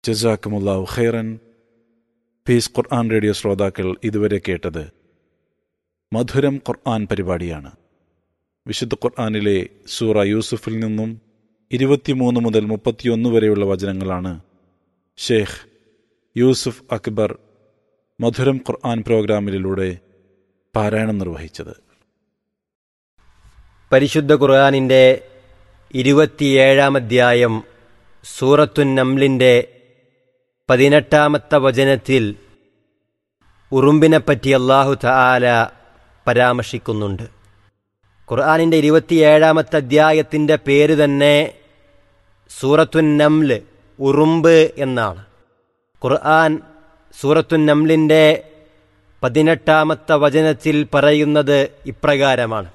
ജസാക്കുമുല്ലാഹു ഖൈറൻ പീസ് ഖുർആൻ റേഡിയോ ശ്രോതാക്കൾ ഇതുവരെ കേട്ടത് മധുരം ഖുർആൻ പരിപാടിയാണ് വിശുദ്ധ ഖുർആനിലെ സൂറ യൂസുഫിൽ നിന്നും ഇരുപത്തിമൂന്ന് മുതൽ മുപ്പത്തിയൊന്ന് വരെയുള്ള വചനങ്ങളാണ് ഷേഖ് യൂസുഫ് അക്ബർ മധുരം ഖുർആൻ പ്രോഗ്രാമിലൂടെ പാരായണം നിർവഹിച്ചത് പരിശുദ്ധ ഖുർആാനിൻ്റെ ഇരുപത്തിയേഴാം അധ്യായം സൂറത്തുൻ നംലിൻ്റെ പതിനെട്ടാമത്തെ വചനത്തിൽ ഉറുമ്പിനെപ്പറ്റി അള്ളാഹു തആല പരാമർശിക്കുന്നുണ്ട് ഖുർആാനിൻ്റെ ഇരുപത്തിയേഴാമത്തെ അധ്യായത്തിൻ്റെ പേര് തന്നെ സൂറത്തുൻ നംല് ഉറുമ്പ് എന്നാണ് ഖുർആൻ സൂറത്തുൻ നംലിൻ്റെ പതിനെട്ടാമത്തെ വചനത്തിൽ പറയുന്നത് ഇപ്രകാരമാണ്